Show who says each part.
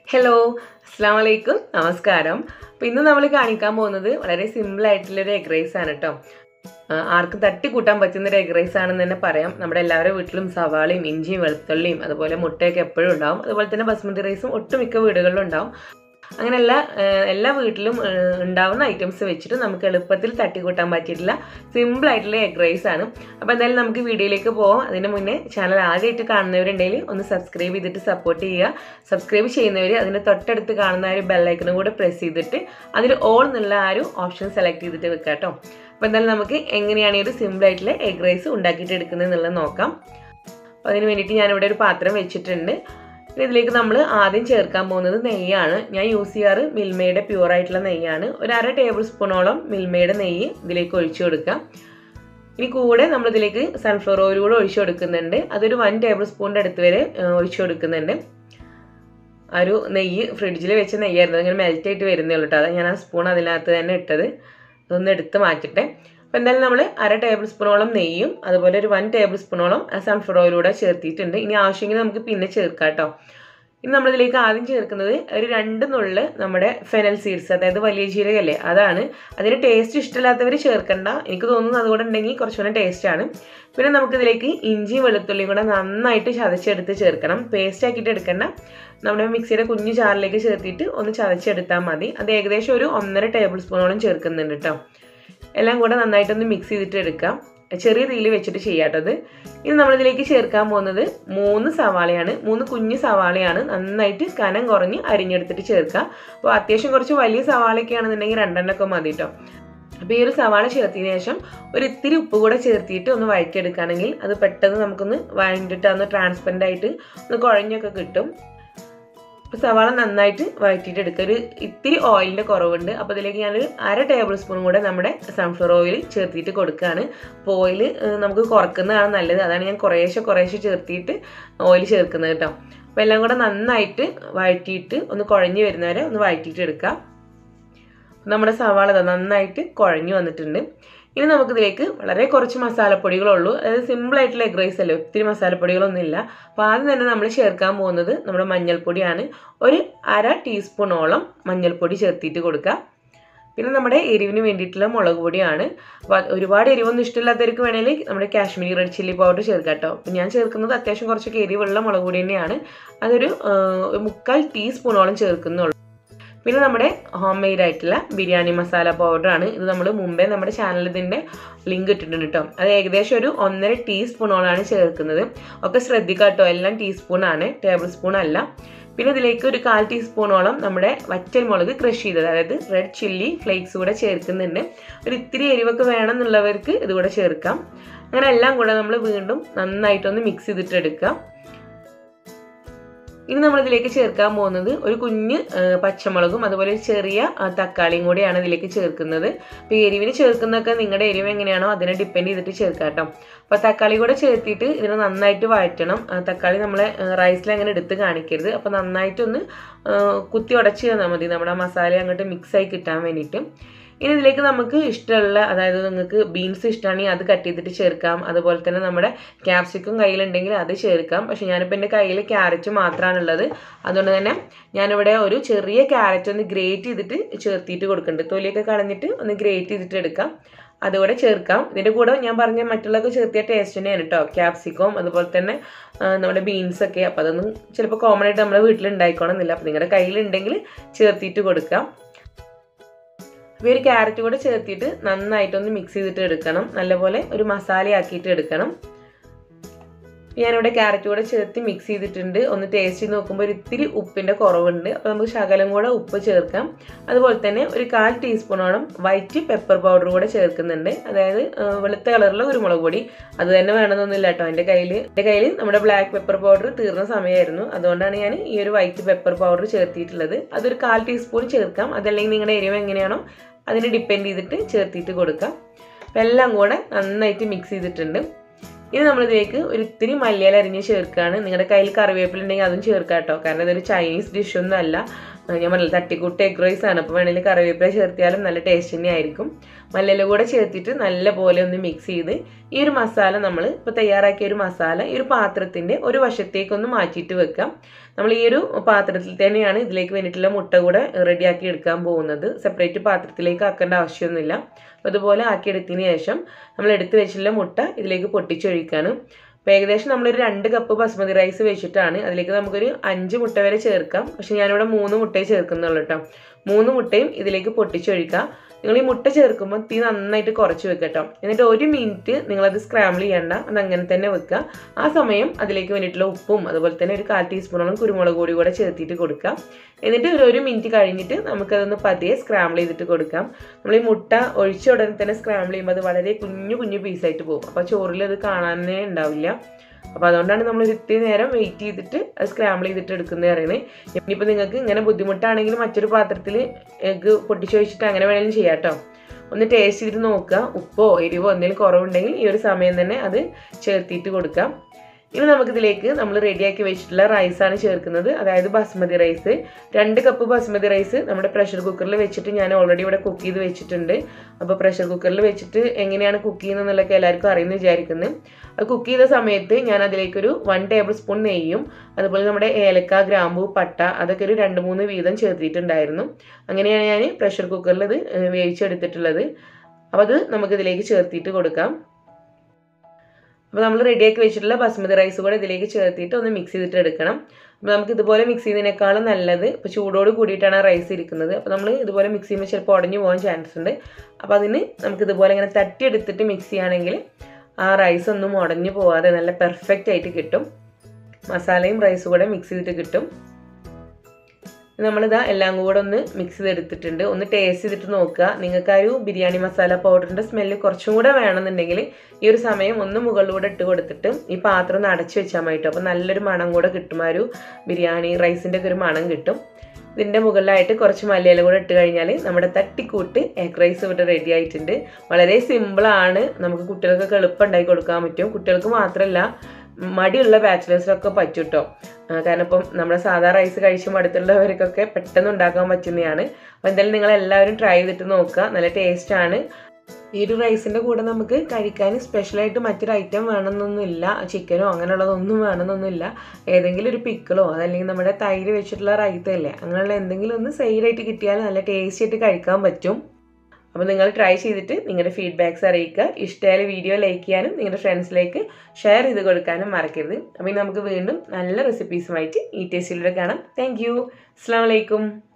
Speaker 1: hello അസ്സാം വലൈക്കും നമസ്കാരം അപ്പോൾ ഇന്ന് നമ്മൾ കാണിക്കാൻ പോകുന്നത് വളരെ സിമ്പിൾ ആയിട്ടുള്ളൊരു എഗ് റൈസ് ആണ് കേട്ടോ ആ, ആർക്കും തട്ടിക്കൂട്ടാൻ പറ്റുന്ന ഒരു എഗ് റൈസ് ആണെന്ന് തന്നെ പറയാം നമ്മുടെ എല്ലാവരുടെ വീട്ടിലും സവാളയും ഇഞ്ചിയും വെളുത്തുള്ളിയും അതുപോലെ മുട്ടയൊക്കെ എപ്പോഴും ഉണ്ടാവും അതുപോലെ തന്നെ ബസ്മതി റൈസും ഒട്ടുമിക്ക വീടുകളിലും ഉണ്ടാവും അങ്ങനെ എല്ലാ ആ, എല്ലാ വീട്ടിലും ആ, ഉണ്ടാവുന്ന ഐറ്റംസ് വെച്ചിട്ട് നമുക്ക് എളുപ്പത്തിൽ തട്ടിക്കൂട്ടാൻ പറ്റിയിട്ടുള്ള സിമ്പിൾ ആയിട്ടുള്ള എഗ് റൈസ് ആണ് അപ്പോൾ എന്തായാലും നമുക്ക് വീഡിയോയിലേക്ക് പോവാം അതിന് മുന്നേ ചാനൽ ആദ്യമായിട്ട് കാണുന്നവരുണ്ടെങ്കിൽ ഒന്ന് സബ്സ്ക്രൈബ് ചെയ്തിട്ട് സപ്പോർട്ട് ചെയ്യുക സബ്സ്ക്രൈബ് ചെയ്യുന്നവർ അതിൻ്റെ തൊട്ടടുത്ത് കാണുന്ന ആ ഒരു ബെല്ലൈക്കനും കൂടെ പ്രസ് ചെയ്തിട്ട് അതിൽ ഓൾ എന്നുള്ള ആ ഒരു ഓപ്ഷൻ സെലക്ട് ചെയ്തിട്ട് വെക്കാം കേട്ടോ അപ്പോൾ എന്തായാലും നമുക്ക് എങ്ങനെയാണ് ഈ ഒരു സിമ്പിൾ ആയിട്ടുള്ള എഗ് റൈസ് ഉണ്ടാക്കിയിട്ട് എടുക്കുന്നത് എന്നുള്ളത് നോക്കാം അപ്പോൾ അതിന് വേണ്ടിയിട്ട് ഞാനിവിടെ ഒരു പാത്രം വെച്ചിട്ടുണ്ട് ഇനി ഇതിലേക്ക് നമ്മൾ ആദ്യം ചേർക്കാൻ പോകുന്നത് നെയ്യാണ് ഞാൻ യൂസ് ചെയ്യാറ് മിൽമയുടെ പ്യൂർ ആയിട്ടുള്ള നെയ്യാണ് ഒരു അര ടേബിൾ സ്പൂണോളം മിൽമയുടെ നെയ്യ് ഇതിലേക്ക് ഒഴിച്ചു കൊടുക്കാം ഇനി കൂടെ നമ്മൾ ഇതിലേക്ക് സൺഫ്ലവർ ഓയിൽ കൂടെ ഒഴിച്ചു കൊടുക്കുന്നുണ്ട് അതൊരു വൺ ടേബിൾ സ്പൂണിൻ്റെ അടുത്ത് വരെ ഏഹ്, ഒഴിച്ചു കൊടുക്കുന്നുണ്ട് ആ ഒരു നെയ്യ് ഫ്രിഡ്ജിൽ വെച്ച നെയ്യായിരുന്നു അങ്ങനെ മെൽറ്റ് ആയിട്ട് വരുന്നേ ഉള്ളൂ കേട്ടോ അതാണ് ഞാൻ ആ സ്പൂൺ അതിനകത്ത് തന്നെ ഇട്ടത് ഇതൊന്ന് എടുത്ത് മാറ്റട്ടെ അപ്പോൾ എന്തായാലും നമ്മൾ അര ടേബിൾ സ്പൂണോളം നെയ്യും അതുപോലെ ഒരു വൺ ടേബിൾ സ്പൂണോളം സൺഫ്ലവർ ഓയിലൂടെ ചേർത്തിയിട്ടുണ്ട് ഇനി ആവശ്യമെങ്കിൽ നമുക്ക് പിന്നെ ചേർക്കാം കേട്ടോ ഇനി നമ്മളിതിലേക്ക് ആദ്യം ചേർക്കുന്നത് ഒരു രണ്ട് നുള്ള് നമ്മുടെ ഫെനൽ സീഡ്സ് അതായത് വലിയ ജീരകല്ലേ അതാണ് അതിന് ടേസ്റ്റ് ഇഷ്ടമില്ലാത്തവർ ചേർക്കണ്ട എനിക്ക് തോന്നുന്നു അതുകൂടെ ഉണ്ടെങ്കിൽ കുറച്ചുകൂടെ ടേസ്റ്റാണ് പിന്നെ നമുക്കിതിലേക്ക് ഇഞ്ചി വെളുത്തുള്ളിയും കൂടെ നന്നായിട്ട് ചതച്ചെടുത്ത് ചേർക്കണം പേസ്റ്റ് ആക്കിയിട്ട് എടുക്കണ്ട നമ്മുടെ മിക്സിയുടെ കുഞ്ഞു ചാറിലേക്ക് ചേർത്തിട്ട് ഒന്ന് ചതച്ചെടുത്താൽ മതി അത് ഏകദേശം ഒരു ഒന്നര ടേബിൾ സ്പൂണോളം ചേർക്കുന്നുണ്ട് കേട്ടോ എല്ലാം കൂടെ നന്നായിട്ടൊന്ന് മിക്സ് ചെയ്തിട്ട് എടുക്കാം ചെറിയ തീയിൽ വെച്ചിട്ട് ചെയ്യാട്ടത് ഇനി നമ്മളിതിലേക്ക് ചേർക്കാൻ പോകുന്നത് മൂന്ന് സവാളയാണ് മൂന്ന് കുഞ്ഞു സവാളയാണ് നന്നായിട്ട് കനം കുറഞ്ഞ് അരിഞ്ഞെടുത്തിട്ട് ചേർക്കുക അപ്പോൾ അത്യാവശ്യം കുറച്ച് വലിയ സവാളയൊക്കെ ആണെന്നുണ്ടെങ്കിൽ രണ്ടെണ്ണമൊക്കെ മതി കേട്ടോ അപ്പോൾ ഈ ഒരു സവാള ചേർത്തതിന് ശേഷം ഒരു ഇത്തിരി ഉപ്പ് കൂടെ ചേർത്തിയിട്ട് ഒന്ന് വഴറ്റിയെടുക്കുകയാണെങ്കിൽ അത് പെട്ടെന്ന് നമുക്കൊന്ന് വഴണ്ടിട്ട് ഒന്ന് ട്രാൻസ്പെറൻ്റ് ആയിട്ട് ഒന്ന് കുഴഞ്ഞൊക്കെ കിട്ടും അപ്പോൾ സവാള നന്നായിട്ട് വഴറ്റിയിട്ട് എടുക്കുക ഒരു ഇത്തിരി ഓയിലിൻ്റെ കുറവുണ്ട് അപ്പോൾ ഇതിലേക്ക് ഞാനൊരു അര ടേബിൾ സ്പൂൺ കൂടെ നമ്മുടെ സൺഫ്ലവർ ഓയിൽ ചേർത്തിയിട്ട് കൊടുക്കുകയാണ് അപ്പോൾ ഓയിൽ നമുക്ക് കുറക്കുന്നതാണ് നല്ലത് അതാണ് ഞാൻ കുറേശ്ശെ കുറേശ്ശെ ചേർത്തിയിട്ട് ഓയിൽ ചേർക്കുന്നത് കേട്ടോ അപ്പോൾ എല്ലാം കൂടെ നന്നായിട്ട് വഴറ്റിയിട്ട് ഒന്ന് കുഴഞ്ഞ് വരുന്നവരെ ഒന്ന് വഴറ്റിയിട്ട് എടുക്കുക നമ്മുടെ സവാള ദാ നന്നായിട്ട് കുഴഞ്ഞു വന്നിട്ടുണ്ട് ഇനി നമുക്കിതിലേക്ക് വളരെ കുറച്ച് മസാലപ്പൊടികളുള്ളൂ അതായത് സിമ്പിൾ ആയിട്ടുള്ള എഗ് റൈസ് അല്ലേ ഒത്തിരി മസാലപ്പൊടികളൊന്നും ഇല്ല അപ്പോൾ ആദ്യം തന്നെ നമ്മൾ ചേർക്കാൻ പോകുന്നത് നമ്മുടെ മഞ്ഞൾപ്പൊടിയാണ് ഒരു അര ടീസ്പൂണോളം മഞ്ഞൾപ്പൊടി ചേർത്തിട്ട് കൊടുക്കുക പിന്നെ നമ്മുടെ എരിവിന് വേണ്ടിയിട്ടുള്ള മുളക് പൊടിയാണ് അപ്പോൾ ഒരുപാട് എരിവൊന്നും ഇഷ്ടമില്ലാത്തവർക്ക് വേണമെങ്കിൽ നമ്മുടെ കാശ്മീരി റെഡ് ചില്ലി പൗഡർ ചേർക്കാം കേട്ടോ അപ്പോൾ ഞാൻ ചേർക്കുന്നത് അത്യാവശ്യം കുറച്ചൊക്കെ എരിവുള്ള മുളക് പൊടി തന്നെയാണ് അതൊരു ആ, ഒരു മുക്കാൽ ടീസ്പൂണോളം ചേർക്കുന്നുള്ളൂ പിന്നെ നമ്മുടെ ഹോം മെയ്ഡ് ആയിട്ടുള്ള ബിരിയാണി മസാല പൗഡറാണ് ഇത് നമ്മൾ മുമ്പേ നമ്മുടെ ചാനലിൽ ഇതിൻ്റെ ലിങ്ക് ഇട്ടിട്ടുണ്ട് കേട്ടോ അത് ഏകദേശം ഒരു ഒന്നര ടീസ്പൂണോളാണ് ചേർക്കുന്നത് ഒക്കെ ശ്രദ്ധിക്കുക കേട്ടോ എല്ലാം ടീസ്പൂണാണ് ടേബിൾ സ്പൂൺ അല്ല പിന്നെ ഇതിലേക്ക് ഒരു കാൽ ടീസ്പൂണോളം നമ്മുടെ വറ്റൽ മുളക് ക്രഷ് ചെയ്തത് അതായത് റെഡ് ചില്ലി ഫ്ലേക്സ് കൂടെ ചേർക്കുന്നുണ്ട് ഒരു ഇത്തിരി എരിവൊക്കെ വേണമെന്നുള്ളവർക്ക് ഇതുകൂടെ ചേർക്കാം അങ്ങനെ എല്ലാം കൂടെ നമ്മൾ വീണ്ടും നന്നായിട്ടൊന്ന് മിക്സ് ചെയ്തിട്ട് എടുക്കാം ഇനി നമ്മൾ ഇതിലേക്ക് ചേർക്കാൻ പോകുന്നത് ഒരു കുഞ്ഞ് ആ, പച്ചമുളകും അതുപോലെ ഒരു ചെറിയ ആ, തക്കാളിയും കൂടിയാണ് ഇതിലേക്ക് ചേർക്കുന്നത് അപ്പോൾ എരിവിന് ചേർക്കുന്നതൊക്കെ നിങ്ങളുടെ എരിവ് എങ്ങനെയാണോ അതിനെ ഡിപ്പെൻഡ് ചെയ്തിട്ട് ചേർക്കാം കേട്ടോ അപ്പോൾ തക്കാളി കൂടെ ചേർത്തിട്ട് ഇതിനെ നന്നായിട്ട് വഴറ്റണം ആ, തക്കാളി നമ്മളെ റൈസിൽ അങ്ങനെ എടുത്ത് കാണിക്കരുത് അപ്പോൾ നന്നായിട്ടൊന്ന് ആ, കുത്തി ഉടച്ച് തന്നാൽ മതി നമ്മുടെ ആ മസാല അങ്ങോട്ട് മിക്സ് ആയി കിട്ടാൻ വേണ്ടിയിട്ട് ഇനി ഇതിലേക്ക് നമുക്ക് ഇഷ്ടമുള്ള അതായത് നിങ്ങൾക്ക് ബീൻസ് ഇഷ്ടമാണെങ്കിൽ അത് കട്ട് ചെയ്തിട്ട് ചേർക്കാം അതുപോലെ തന്നെ നമ്മുടെ ക്യാപ്സിക്കും കയ്യിലുണ്ടെങ്കിൽ അത് ചേർക്കാം പക്ഷെ ഞാനിപ്പോൾ എൻ്റെ കയ്യിൽ ക്യാരറ്റ് മാത്രമാണുള്ളത് അതുകൊണ്ട് തന്നെ ഞാനിവിടെ ഒരു ചെറിയ ക്യാരറ്റ് ഒന്ന് ഗ്രേറ്റ് ചെയ്തിട്ട് ചേർത്തിട്ട് കൊടുക്കുന്നുണ്ട് തൊലിയൊക്കെ കളഞ്ഞിട്ട് ഒന്ന് ഗ്രേറ്റ് ചെയ്തിട്ട് എടുക്കാം അതുകൂടെ ചേർക്കാം ഇതിൻ്റെ കൂടെ ഞാൻ പറഞ്ഞ മറ്റുള്ളതൊക്കെ ചേർത്തിയ ടേസ്റ്റ് തന്നെയാണ് കേട്ടോ ക്യാപ്സിക്കോം അതുപോലെ തന്നെ ആ, നമ്മുടെ ബീൻസ് ഒക്കെ അപ്പോൾ അതൊന്നും ചിലപ്പോൾ കോമൺ ആയിട്ട് നമ്മുടെ വീട്ടിൽ ഉണ്ടായിക്കോണമെന്നില്ല അപ്പോൾ നിങ്ങളുടെ കയ്യിലുണ്ടെങ്കിൽ ചേർത്തിട്ട് കൊടുക്കാം അപ്പോൾ ഈ ഒരു ക്യാരറ്റ് കൂടെ ചേർത്തിട്ട് നന്നായിട്ടൊന്ന് മിക്സ് ചെയ്തിട്ട് എടുക്കണം നല്ലപോലെ ഒരു മസാലയാക്കിയിട്ട് എടുക്കണം ഞാനിവിടെ ക്യാരറ്റ് കൂടെ ചേർത്ത് മിക്സ് ചെയ്തിട്ടുണ്ട് ഒന്ന് ടേസ്റ്റ് ചെയ്ത് നോക്കുമ്പോൾ ഒരു ഇത്തിരി ഉപ്പിൻ്റെ കുറവുണ്ട് അപ്പോൾ നമുക്ക് ശകലം കൂടെ ഉപ്പ് ചേർക്കാം അതുപോലെ തന്നെ ഒരു കാൽ ടീസ്പൂണോളം വൈറ്റ് പെപ്പർ പൗഡർ കൂടെ ചേർക്കുന്നുണ്ട് അതായത് ആ, വെളുത്ത കളറിലുള്ള കുരുമുളക് പൊടി അത് തന്നെ വേണമെന്നൊന്നുമില്ല കേട്ടോ എൻ്റെ കയ്യിൽ എൻ്റെ കയ്യിൽ നമ്മുടെ ബ്ലാക്ക് പെപ്പർ പൗഡർ തീർന്ന സമയമായിരുന്നു അതുകൊണ്ടാണ് ഞാൻ ഈ ഒരു വൈറ്റ് പെപ്പർ പൗഡർ ചേർത്തിട്ടുള്ളത് അതൊരു കാൽ ടീസ്പൂൺ ചേർക്കാം അതല്ലെങ്കിൽ നിങ്ങളുടെ എരിവ് എങ്ങനെയാണോ അതിന് ഡിപ്പെൻഡ് ചെയ്തിട്ട് ചേർത്തിട്ട് കൊടുക്കാം അപ്പം എല്ലാം കൂടെ നന്നായിട്ട് മിക്സ് ചെയ്തിട്ടുണ്ട് ഇനി നമ്മളിതിലേക്ക് ഒരു ഇത്തിരി മല്ലിയില അരിഞ്ഞ് ചേർക്കുകയാണ് നിങ്ങളുടെ കയ്യിൽ കറിവേപ്പില ഉണ്ടെങ്കിൽ അതും ചേർക്കാം കേട്ടോ കാരണം ഇതൊരു ചൈനീസ് ഡിഷൊന്നും അല്ല ഞാൻ പറഞ്ഞില്ല തട്ടിക്കൂട്ട് എഗ് റൈസ് ആണ് അപ്പോൾ വേണമെങ്കിൽ കറിവേപ്പില ചേർത്തിയാലും നല്ല ടേസ്റ്റ് തന്നെ ആയിരിക്കും മല്ലിയില കൂടെ ചേർത്തിട്ട് നല്ല പോലെ ഒന്ന് മിക്സ് ചെയ്ത് ഈ ഒരു മസാല നമ്മൾ ഇപ്പോൾ തയ്യാറാക്കിയ ഒരു മസാല ഈ ഒരു പാത്രത്തിൻ്റെ ഒരു വശത്തേക്കൊന്ന് മാറ്റിയിട്ട് വെക്കാം നമ്മൾ ഈ ഒരു പാത്രത്തിൽ തന്നെയാണ് ഇതിലേക്ക് വേണ്ടിയിട്ടുള്ള മുട്ട കൂടെ റെഡിയാക്കി എടുക്കാൻ പോകുന്നത് സെപ്പറേറ്റ് പാത്രത്തിലേക്ക് ആക്കേണ്ട ആവശ്യമൊന്നുമില്ല അപ്പോൾ അതുപോലെ ആക്കിയെടുത്തതിന് ശേഷം നമ്മൾ എടുത്ത് വെച്ചിട്ടുള്ള മുട്ട ഇതിലേക്ക് പൊട്ടിച്ചൊഴിക്കാനും അപ്പോൾ ഏകദേശം നമ്മളൊരു രണ്ട് കപ്പ് ബസ്മതി റൈസ് വെച്ചിട്ടാണ് അതിലേക്ക് നമുക്കൊരു അഞ്ച് മുട്ട വരെ ചേർക്കാം പക്ഷെ ഞാനിവിടെ മൂന്ന് മുട്ടയെ ചേർക്കുന്നുള്ളൂ കേട്ടോ മൂന്ന് മുട്ടയും ഇതിലേക്ക് പൊട്ടിച്ചൊഴിക്കുക നിങ്ങൾ ഈ മുട്ട ചേർക്കുമ്പോൾ തീ നന്നായിട്ട് കുറച്ച് വെക്കുക കേട്ടോ എന്നിട്ട് ഒരു മിനിറ്റ് നിങ്ങളത് സ്ക്രാമ്പിൾ ചെയ്യണ്ട അത് അങ്ങനെ തന്നെ വെക്കുക ആ സമയം അതിലേക്ക് വേണ്ടിയിട്ടുള്ള ഉപ്പും അതുപോലെ തന്നെ ഒരു കാൽ ടീസ്പൂണോളം കുരുമുളക് പൊടി കൂടെ ചേർത്തിട്ട് കൊടുക്കാം എന്നിട്ട് ഒരു ഒരു മിനിറ്റ് കഴിഞ്ഞിട്ട് നമുക്കതൊന്ന് പതിയെ സ്ക്രാമ്പിൾ ചെയ്തിട്ട് കൊടുക്കാം നമ്മൾ ഈ മുട്ട ഒഴിച്ച ഉടനെ തന്നെ സ്ക്രാമ്പിൾ ചെയ്യുമ്പോൾ അത് വളരെ കുഞ്ഞു കുഞ്ഞു പീസായിട്ട് പോകും അപ്പോൾ ചോറിൽ അത് കാണാനേ ഉണ്ടാവില്ല അപ്പോൾ അതുകൊണ്ടാണ് നമ്മൾ ഒരു ഇത്തിരി നേരം വെയിറ്റ് ചെയ്തിട്ട് അത് സ്ക്രാമ്പിൾ ചെയ്തിട്ട് എടുക്കുന്നത് പറയുന്നത് ഇനിയിപ്പോൾ നിങ്ങൾക്ക് ഇങ്ങനെ ബുദ്ധിമുട്ടാണെങ്കിൽ മറ്റൊരു പാത്രത്തിൽ എഗ്ഗ് പൊട്ടിച്ച് വെച്ചിട്ട് അങ്ങനെ വേണമെങ്കിലും ചെയ്യാം കേട്ടോ ഒന്ന് ടേസ്റ്റ് ചെയ്തിട്ട് നോക്കുക ഉപ്പോ എരിവോ എന്തെങ്കിലും കുറവുണ്ടെങ്കിൽ ഈ ഒരു സമയം തന്നെ അത് ചേർത്തിട്ട് കൊടുക്കാം ഇനി നമുക്കിതിലേക്ക് നമ്മൾ റെഡിയാക്കി വെച്ചിട്ടുള്ള റൈസാണ് ചേർക്കുന്നത് അതായത് ബസ്മതി റൈസ് രണ്ട് കപ്പ് ബസ്മതി റൈസ് നമ്മുടെ പ്രഷർ കുക്കറിൽ വെച്ചിട്ട് ഞാൻ ഓൾറെഡി ഇവിടെ കുക്ക് ചെയ്ത് വെച്ചിട്ടുണ്ട് അപ്പോൾ പ്രഷർ കുക്കറിൽ വെച്ചിട്ട് എങ്ങനെയാണ് കുക്ക് ചെയ്യുന്നതെന്നുള്ളതൊക്കെ എല്ലാവർക്കും അറിയുമെന്ന് വിചാരിക്കുന്നു അത് കുക്ക് ചെയ്ത സമയത്ത് ഞാൻ അതിലേക്കൊരു വൺ ടേബിൾ സ്പൂൺ നെയ്യും അതുപോലെ നമ്മുടെ ഏലക്ക ഗ്രാമ്പു പട്ട അതൊക്കെ ഒരു രണ്ട് മൂന്ന് വീതം ചേർത്തിട്ടുണ്ടായിരുന്നു അങ്ങനെയാണ് ഞാൻ പ്രഷർ കുക്കറിൽ ഇത് വേവിച്ചെടുത്തിട്ടുള്ളത് അപ്പോൾ അത് നമുക്കിതിലേക്ക് ചേർത്തിട്ട് കൊടുക്കാം അപ്പോൾ നമ്മൾ റെഡിയാക്കി വെച്ചിട്ടുള്ള ബസ്മതി റൈസ് കൂടെ ഇതിലേക്ക് ചേർത്തിട്ട് ഒന്ന് മിക്സ് ചെയ്തിട്ട് എടുക്കണം അപ്പോൾ നമുക്ക് ഇതുപോലെ മിക്സ് ചെയ്യുന്നതിനേക്കാളും നല്ലത് ഇപ്പോൾ ചൂടോട് കൂടിയിട്ടാണ് റൈസ് ഇരിക്കുന്നത് അപ്പോൾ നമ്മൾ ഇതുപോലെ മിക്സ് ചെയ്യുമ്പോൾ ചിലപ്പോൾ ഉടഞ്ഞു പോകാൻ ചാൻസ് ഉണ്ട് അപ്പോൾ അതിന് നമുക്ക് ഇതുപോലെ ഇങ്ങനെ തട്ടിയെടുത്തിട്ട് മിക്സ് ചെയ്യുകയാണെങ്കിൽ ആ റൈസ് ഒന്നും ഉടഞ്ഞു പോവാതെ നല്ല പെർഫെക്റ്റ് ആയിട്ട് കിട്ടും മസാലയും റൈസും കൂടെ മിക്സ് ചെയ്തിട്ട് കിട്ടും നമ്മളിതാ എല്ലാം കൂടെ ഒന്ന് മിക്സ് ചെയ്തെടുത്തിട്ടുണ്ട് ഒന്ന് ടേസ്റ്റ് ചെയ്തിട്ട് നോക്കുക നിങ്ങൾക്ക് ആ ഒരു ബിരിയാണി മസാല പൗഡറിൻ്റെ സ്മെല്ല് കുറച്ചും കൂടെ വേണമെന്നുണ്ടെങ്കിൽ ഈ ഒരു സമയം ഒന്ന് മുകളിലൂടെ ഇട്ട് കൊടുത്തിട്ട് ഈ പാത്രം ഒന്ന് അടച്ചു വെച്ചാൽ മതി കേട്ടോ അപ്പോൾ നല്ലൊരു മണം കൂടെ കിട്ടും ആ ഒരു ബിരിയാണി റൈസിൻ്റെ ഒക്കെ ഒരു മണം കിട്ടും ഇതിൻ്റെ മുകളിലായിട്ട് കുറച്ച് മല്ലിയില കൂടെ ഇട്ട് കഴിഞ്ഞാൽ നമ്മുടെ തട്ടിക്കൂട്ട് എഗ് റൈസ് ഇവിടെ റെഡി ആയിട്ടുണ്ട് വളരെ സിമ്പിളാണ് നമുക്ക് കുട്ടികൾക്കൊക്കെ എളുപ്പം ഉണ്ടാക്കി കൊടുക്കാൻ പറ്റും കുട്ടികൾക്ക് മാത്രമല്ല മടിയുള്ള ബാച്ചിലേഴ്സിനൊക്കെ പറ്റും കേട്ടോ കാരണം ഇപ്പം നമ്മുടെ സാധാ റൈസ് കഴിച്ച് മടുത്തുള്ളവർക്കൊക്കെ പെട്ടെന്ന് ഉണ്ടാക്കാൻ പറ്റുന്നതാണ് അപ്പോൾ എന്തായാലും നിങ്ങൾ എല്ലാവരും ട്രൈ ചെയ്തിട്ട് നോക്കുക നല്ല ടേസ്റ്റാണ് ഈ ഒരു റൈസിൻ്റെ കൂടെ നമുക്ക് കഴിക്കാൻ സ്പെഷ്യലായിട്ട് മറ്റൊരു ഐറ്റം വേണമെന്നൊന്നുമില്ല ചിക്കനോ അങ്ങനെയുള്ളതൊന്നും വേണമെന്നൊന്നുമില്ല ഏതെങ്കിലും ഒരു പിക്കിളോ അതല്ലെങ്കിൽ നമ്മുടെ തൈര് വെച്ചിട്ടുള്ള റൈത്തല്ലേ അങ്ങനെയുള്ള എന്തെങ്കിലും ഒന്ന് സൈഡായിട്ട് കിട്ടിയാൽ നല്ല ടേസ്റ്റി ആയിട്ട് കഴിക്കാൻ പറ്റും അപ്പോൾ നിങ്ങൾ ട്രൈ ചെയ്തിട്ട് നിങ്ങളുടെ ഫീഡ്ബാക്ക്സ് അറിയിക്കുക ഇഷ്ടമായ വീഡിയോ ലൈക്ക് ചെയ്യാനും നിങ്ങളുടെ ഫ്രണ്ട്സിലേക്ക് ഷെയർ ചെയ്ത് കൊടുക്കാനും മറക്കരുത് അപ്പോൾ ഇനി നമുക്ക് വീണ്ടും നല്ല റെസിപ്പീസുമായിട്ട് ഈ ടേസ്റ്റിലൂടെ കാണാം താങ്ക് യു അസ്സാം വലൈക്കും